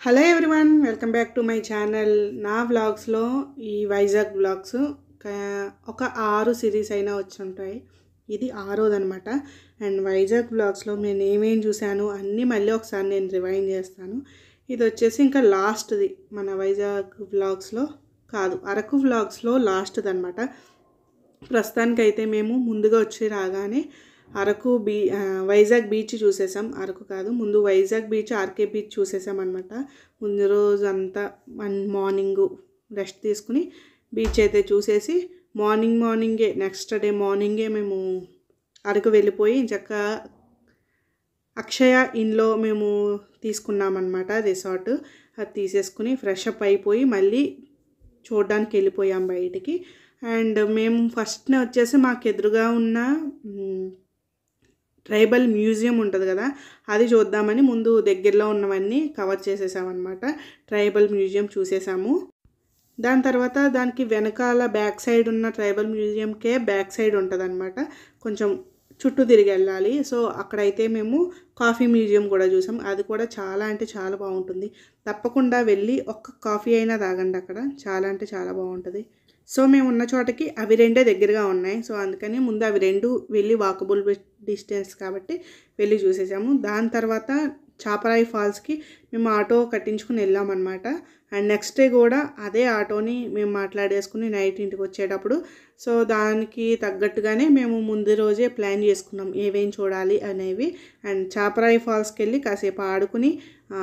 Hello everyone welcome back to my channel నా వ్లాగ్స్లో ఈ వైజాగ్ వ్లాగ్స్ ఒక ఆరు సిరీస్ అయినా వచ్చి ఉంటాయి ఇది ఆరోదనమాట అండ్ వైజాగ్ వ్లాగ్స్లో నేను ఏమేం చూశాను అన్నీ మళ్ళీ ఒకసారి నేను రివైండ్ చేస్తాను ఇది వచ్చేసి ఇంకా లాస్ట్ది మన వైజాగ్ వ్లాగ్స్లో కాదు అరకు వ్లాగ్స్లో లాస్ట్ది అనమాట ప్రస్తుతానికైతే మేము ముందుగా వచ్చి రాగానే అరకు బీ ఆ, వైజాగ్ బీచ్ చూసేసాం అరకు కాదు ముందు వైజాగ్ బీచ్ ఆర్కే బీచ్ చూసేసాం అనమాట ముందు రోజు అంతా వన్ మార్నింగ్ రెస్ట్ తీసుకుని బీచ్ అయితే చూసేసి మార్నింగ్ మార్నింగే నెక్స్ట్ డే మార్నింగే మేము అరకు వెళ్ళిపోయి చక్కగా అక్షయ ఇన్లో మేము తీసుకున్నామన్నమాట రిసార్ట్ అది తీసేసుకుని ఫ్రెష్ అప్ అయిపోయి మళ్ళీ చూడడానికి వెళ్ళిపోయాం బయటికి అండ్ మేము ఫస్ట్నే వచ్చేసి మాకు ఎదురుగా ఉన్న మ్, ట్రైబల్ మ్యూజియం ఉంటుంది కదా అది చూద్దామని ముందు దగ్గరలో ఉన్నవన్నీ కవర్ చేసేసామన్నమాట ట్రైబల్ మ్యూజియం చూసేసాము దాని తర్వాత దానికి వెనకాల బ్యాక్ సైడ్ ఉన్న ట్రైబల్ మ్యూజియంకే బ్యాక్ సైడ్ ఉంటుంది కొంచెం చుట్టూ తిరిగి వెళ్ళాలి సో అక్కడైతే మేము కాఫీ మ్యూజియం కూడా చూసాం అది కూడా చాలా అంటే చాలా బాగుంటుంది తప్పకుండా వెళ్ళి ఒక్క కాఫీ అయినా తాగండి అక్కడ చాలా అంటే చాలా బాగుంటుంది సో మేము ఉన్న చోటకి అవి రెండే దగ్గరగా ఉన్నాయి సో అందుకని ముందు అవి రెండు వెళ్ళి వాకబుల్ డిస్టెన్స్ కాబట్టి వెళ్ళి చూసేసాము దాని తర్వాత చాపరాయి ఫాల్స్కి మేము ఆటో కట్టించుకుని వెళ్ళామన్నమాట అండ్ నెక్స్ట్ డే కూడా అదే ఆటోని మేము మాట్లాడేసుకుని నైట్ ఇంటికి వచ్చేటప్పుడు సో దానికి తగ్గట్టుగానే మేము ముందు రోజే ప్లాన్ చేసుకున్నాం ఏవేం చూడాలి అనేవి అండ్ చాపరాయి ఫాల్స్కి వెళ్ళి కాసేపు ఆడుకుని ఆ,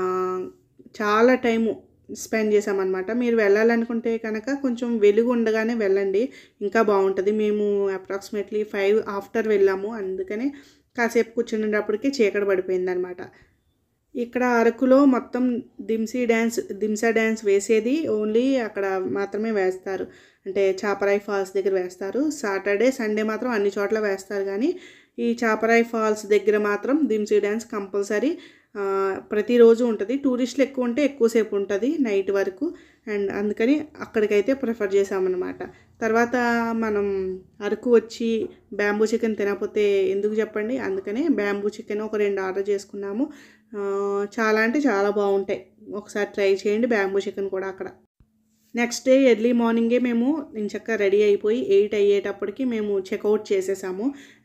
చాలా టైము స్పెండ్ చేసామన్నమాట మీరు వెళ్ళాలనుకుంటే కనుక కొంచెం వెలుగు ఉండగానే వెళ్ళండి ఇంకా బాగుంటుంది మేము అప్రాక్సిమేట్లీ ఫైవ్ ఆఫ్టర్ వెళ్ళాము అందుకని కాసేపు కూర్చునేటప్పటికి చీకటి పడిపోయిందనమాట ఇక్కడ అరకులో మొత్తం దిమ్సీ డ్యాన్స్ దింసా డ్యాన్స్ వేసేది ఓన్లీ అక్కడ మాత్రమే వేస్తారు అంటే చాపరాయి ఫాల్స్ దగ్గర వేస్తారు సాటర్డే సండే మాత్రం అన్ని చోట్ల వేస్తారు కానీ ఈ చాపరాయి ఫాల్స్ దగ్గర మాత్రం దిమ్సీ డ్యాన్స్ కంపల్సరీ ఆ, ప్రతిరోజు ఉంటుంది టూరిస్టులు ఎక్కువ ఉంటే ఎక్కువసేపు ఉంటుంది నైట్ వరకు అండ్ అందుకని అక్కడికైతే ప్రిఫర్ చేసామన్నమాట తర్వాత మనం అరకు వచ్చి బ్యాంబూ చికెన్ తినకపోతే ఎందుకు చెప్పండి అందుకనే బ్యాంబూ చికెన్ ఒక రెండు ఆర్డర్ చేసుకున్నాము ఆ, చాలా అంటే చాలా బాగుంటాయి ఒకసారి ట్రై చేయండి బ్యాంబూ చికెన్ కూడా అక్కడ నెక్స్ట్ డే ఎర్లీ మార్నింగే మేము ఇంచక్క రెడీ అయిపోయి ఎయిట్ అయ్యేటప్పటికి మేము చెక్అవుట్ చేసేసాము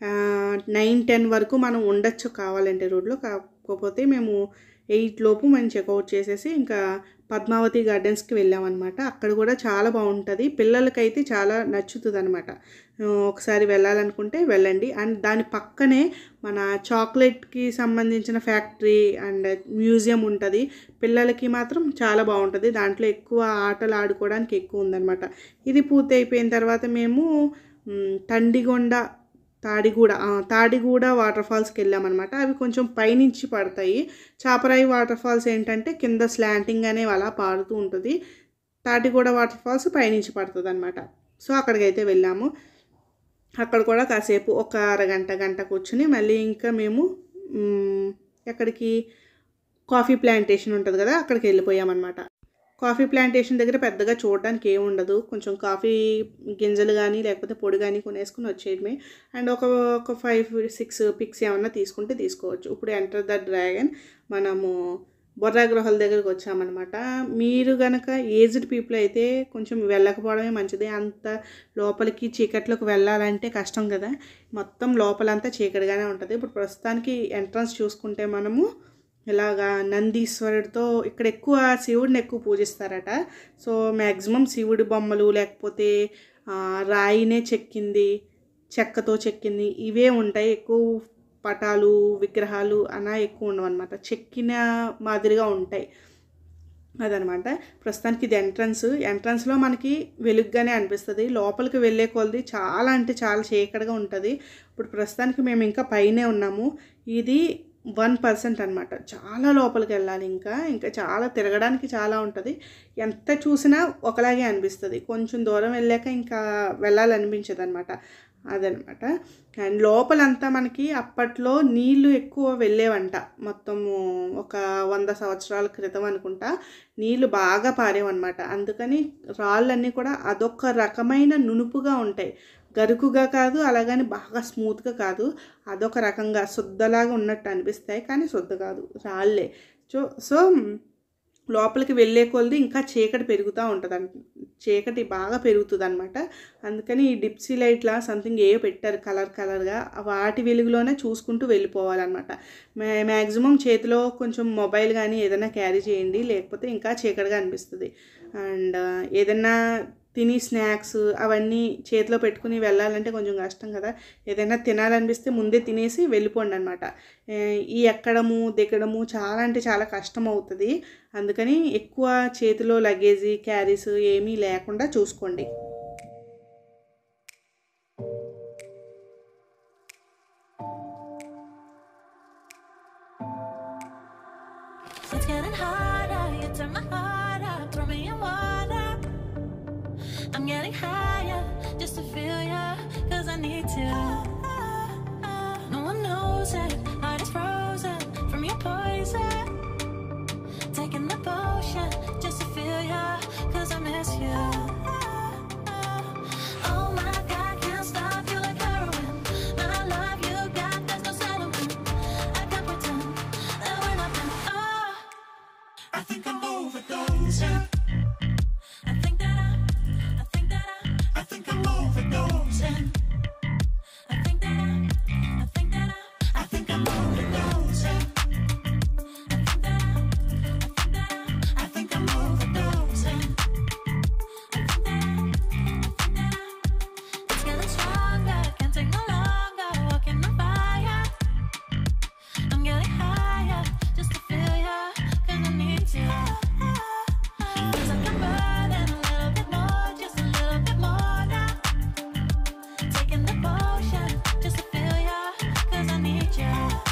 నైన్ టెన్ వరకు మనం ఉండొచ్చు కావాలంటే రోడ్లో కాకపోతే మేము ఎయిట్ లోపు మేము చెక్అవుట్ చేసేసి ఇంకా పద్మావతి గార్డెన్స్కి వెళ్ళామన్నమాట అక్కడ కూడా చాలా బాగుంటుంది పిల్లలకైతే చాలా నచ్చుతుంది అనమాట ఒకసారి వెళ్ళాలనుకుంటే వెళ్ళండి అండ్ దాని పక్కనే మన చాక్లెట్కి సంబంధించిన ఫ్యాక్టరీ అండ్ మ్యూజియం ఉంటుంది పిల్లలకి మాత్రం చాలా బాగుంటుంది దాంట్లో ఎక్కువ ఆటలు ఆడుకోవడానికి ఎక్కువ ఉందన్నమాట ఇది పూర్తి అయిపోయిన తర్వాత మేము మ్, తండిగొండ తాడిగూడ ఆ, తాడిగూడ వాటర్ ఫాల్స్కి వెళ్ళామన్నమాట అవి కొంచెం పైనుంచి పడతాయి చాపరాయి వాటర్ ఫాల్స్ ఏంటంటే కింద స్లాంటింగ్ అనేవి అలా పారుతూ ఉంటుంది తాటిగూడ వాటర్ ఫాల్స్ పైనుంచి పడుతుంది అనమాట సో అక్కడికైతే వెళ్ళాము అక్కడ కూడా కాసేపు ఒక అరగంట గంట కూర్చుని మళ్ళీ ఇంకా మేము మ్, ఎక్కడికి కాఫీ ప్లాంటేషన్ ఉంటుంది కదా అక్కడికి వెళ్ళిపోయామన్నమాట కాఫీ ప్లాంటేషన్ దగ్గర పెద్దగా చూడడానికి ఏమి ఉండదు కొంచెం కాఫీ గింజలు కానీ లేకపోతే పొడి కానీ కొనేసుకుని వచ్చేయడమే అండ్ ఒక ఒక ఫైవ్ సిక్స్ పిక్స్ ఏమన్నా తీసుకుంటే తీసుకోవచ్చు ఇప్పుడు ఎంటర్ ద డ్రాగన్ మనము బొర్రా గృహాల దగ్గరకు వచ్చామన్నమాట మీరు గనక ఏజ్డ్ పీపుల్ అయితే కొంచెం వెళ్ళకపోవడమే మంచిది అంత లోపలికి చీకట్లోకి వెళ్ళాలంటే కష్టం కదా మొత్తం లోపలంతా చీకటిగానే ఉంటుంది ఇప్పుడు ప్రస్తుతానికి ఎంట్రన్స్ చూసుకుంటే మనము ఇలాగా నందీశ్వరుడితో ఇక్కడ ఎక్కువ శివుడిని ఎక్కువ పూజిస్తారట సో మ్యాక్సిమం శివుడి బొమ్మలు లేకపోతే ఆ, రాయినే చెక్కింది చెక్కతో చెక్కింది ఇవే ఉంటాయి ఎక్కువ పటాలు విగ్రహాలు అలా ఎక్కువ ఉండవు అనమాట చెక్కిన మాదిరిగా ఉంటాయి అదనమాట ప్రస్తుతానికి ఇది ఎంట్రన్స్ ఎంట్రన్స్లో మనకి వెలుగ్గానే అనిపిస్తుంది లోపలికి వెళ్ళే కొలది చాలా అంటే చాలా చీకటిగా ఉంటుంది ఇప్పుడు ప్రస్తుతానికి మేము ఇంకా పైనే ఉన్నాము ఇది వన్ పర్సెంట్ అనమాట చాలా లోపలికి వెళ్ళాలి ఇంకా ఇంకా చాలా తిరగడానికి చాలా ఉంటుంది ఎంత చూసినా ఒకలాగే అనిపిస్తుంది కొంచెం దూరం వెళ్ళాక ఇంకా వెళ్ళాలనిపించదు అనమాట అదనమాట అండ్ లోపలంతా మనకి అప్పట్లో నీళ్లు ఎక్కువ వెళ్ళేవంట మొత్తము ఒక వంద సంవత్సరాల క్రితం అనుకుంటా నీళ్లు బాగా పారేవన్నమాట అందుకని రాళ్ళన్నీ కూడా అదొక రకమైన నునుపుగా ఉంటాయి గరుకుగా కాదు అలాగని బాగా స్మూత్గా కాదు అదొక రకంగా శుద్ధలాగా ఉన్నట్టు అనిపిస్తాయి కానీ శుద్ధ కాదు రాళ్ళే సో సో లోపలికి వెళ్ళే కొలది ఇంకా చీకటి పెరుగుతూ ఉంటుంది చీకటి బాగా పెరుగుతుంది అనమాట అందుకని ఈ డిప్సీ లైట్లా సంథింగ్ ఏ పెట్టారు కలర్ కలర్గా వాటి వెలుగులోనే చూసుకుంటూ వెళ్ళిపోవాలన్నమాట మ్యా మ్యాక్సిమం చేతిలో కొంచెం మొబైల్ కానీ ఏదైనా క్యారీ చేయండి లేకపోతే ఇంకా చీకటిగా అనిపిస్తుంది అండ్ ఏదైనా తిని స్నాక్స్ అవన్నీ చేతిలో పెట్టుకుని వెళ్ళాలంటే కొంచెం కష్టం కదా ఏదైనా తినాలనిపిస్తే ముందే తినేసి వెళ్ళిపోండి అనమాట ఈ ఎక్కడము దిగడము చాలా అంటే చాలా కష్టం అవుతుంది అందుకని ఎక్కువ చేతిలో లగేజీ క్యారీస్ ఏమీ లేకుండా చూసుకోండి It's getting harder. You turn my heart up, throw me in water. I'm getting higher just to feel ya, cause I need to. No one knows it, heart is frozen from your poison. Taking the potion just to feel ya, cause I miss you. Oh my god, can't stop you like heroin. My love you got, there's no settlement. I can't pretend that we're not meant. Oh, I think I'm overdosing. I think that I, I think that I, I think I'm overdosing. I think that I, I think that I, I think I'm overdosing. I think that I, I think that I, I think I'm overdosing. I think that I, I think that I, it's getting stronger. Can't take no longer. Walking on fire. I'm getting higher just to feel ya, cause I need you. Feels like I'm burning a little bit more, just a little bit more now. Taking the potion just to feel ya, cause I need you.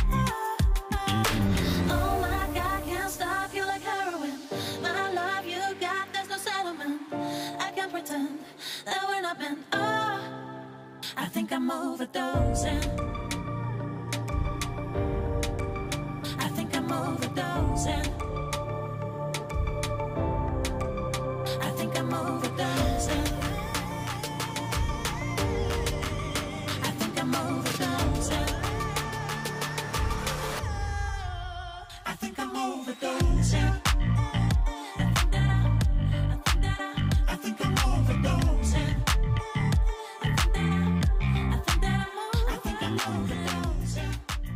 Oh my god, can't stop you like heroin. My love you got, there's no settlement. I can't pretend that we're not meant. Oh, I think I'm overdosing. I think I'm overdosing. I think I'm overdosing. I think I'm overdosing. I think I'm overdosing. I think that I, I think that I, I think I'm overdosing. I think that I, I think that I'm, I think I'm overdosing.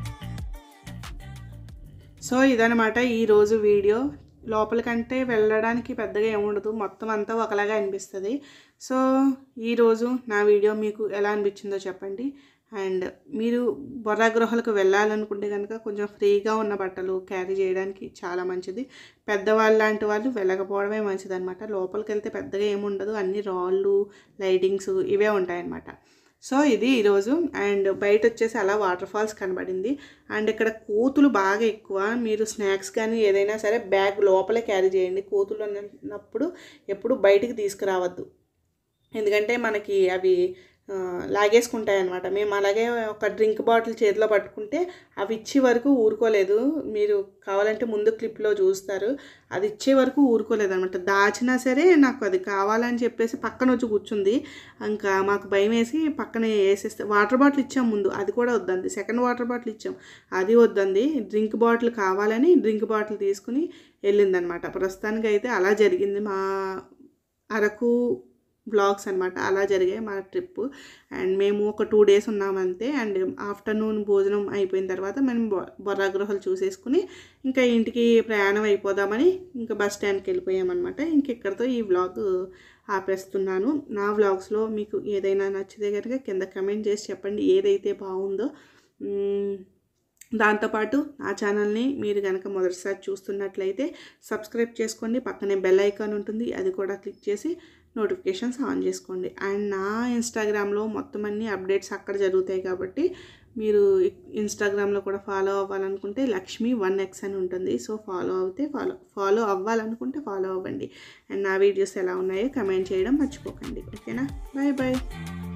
So ఇదనమాట ఈరోజు video లోపలికంటే వెళ్ళడానికి పెద్దగా ఏముండదు మొత్తం అంతా ఒకలాగా అనిపిస్తుంది so ఈరోజు నా వీడియో మీకు ఎలా అనిపించిందో చెప్పండి అండ్ మీరు బొర్రా గృహాలకు వెళ్ళాలనుకుంటే కనుక కొంచెం ఫ్రీగా ఉన్న బట్టలు క్యారీ చేయడానికి చాలా మంచిది పెద్దవాళ్ళు లాంటి వాళ్ళు వెళ్ళకపోవడమే మంచిది అనమాట లోపలికి వెళ్తే పెద్దగా ఏముండదు అన్ని రాళ్ళు లైటింగ్స్ ఇవే ఉంటాయన్నమాట సో ఇది ఈరోజు అండ్ బయట వచ్చేసి అలా వాటర్ ఫాల్స్ కనబడింది అండ్ ఇక్కడ కోతులు బాగా ఎక్కువ మీరు స్నాక్స్ కానీ ఏదైనా సరే బ్యాగ్ లోపలే క్యారీ చేయండి కోతులు ఉన్నప్పుడు ఎప్పుడు బయటికి తీసుకురావద్దు ఎందుకంటే మనకి అవి ఆ, లాగేసుకుంటాయి అనమాట మేము అలాగే ఒక డ్రింక్ బాటిల్ చేతిలో పట్టుకుంటే అవి ఇచ్చే వరకు ఊరుకోలేదు మీరు కావాలంటే ముందు క్లిప్లో చూస్తారు అది ఇచ్చే వరకు ఊరుకోలేదు అనమాట దాచినా సరే నాకు అది కావాలని చెప్పేసి పక్కన వచ్చి కూర్చుంది ఇంకా మాకు భయం వేసి పక్కన వేసేస్తే వాటర్ బాటిల్ ఇచ్చాం ముందు అది కూడా వద్దంది సెకండ్ వాటర్ బాటిల్ ఇచ్చాం అది వద్దంది డ్రింక్ బాటిల్ కావాలని డ్రింక్ బాటిల్ తీసుకుని వెళ్ళిందనమాట ప్రస్తుతానికి అయితే అలా జరిగింది మా అరకు బ్లాగ్స్ అనమాట అలా జరిగాయి మా ట్రిప్ అండ్ మేము ఒక టూ డేస్ ఉన్నామంతే అండ్ ఆఫ్టర్నూన్ భోజనం అయిపోయిన తర్వాత మేము బొ- బొర్రా గృహాలు చూసేసుకుని ఇంకా ఇంటికి ప్రయాణం అయిపోదామని ఇంకా బస్ స్టాండ్కి వెళ్ళిపోయామన్నమాట ఇంక ఇక్కడితో ఈ వ్లాగ్ ఆపేస్తున్నాను నా వ్లాగ్స్లో మీకు ఏదైనా నచ్చితే కనుక కింద కమెంట్ చేసి చెప్పండి ఏదైతే బాగుందో మ్మ్, దాంతోపాటు నా ఛానల్ని మీరు కనుక మొదటిసారి చూస్తున్నట్లయితే సబ్స్క్రైబ్ చేసుకోండి పక్కనే బెల్ ఐకాన్ ఉంటుంది అది కూడా క్లిక్ చేసి నోటిఫికేషన్స్ ఆన్ చేసుకోండి అండ్ నా ఇన్స్టాగ్రామ్లో మొత్తం అన్ని అప్డేట్స్ అక్కడ జరుగుతాయి కాబట్టి మీరు ఇన్స్టాగ్రామ్లో కూడా ఫాలో అవ్వాలనుకుంటే లక్ష్మి వన్ ఎక్స్ అని ఉంటుంది సో ఫాలో అవుతే ఫాలో ఫాలో అవ్వాలనుకుంటే ఫాలో అవ్వండి అండ్ నా వీడియోస్ ఎలా ఉన్నాయో కమెంట్ చేయడం మర్చిపోకండి ఓకేనా బాయ్ బాయ్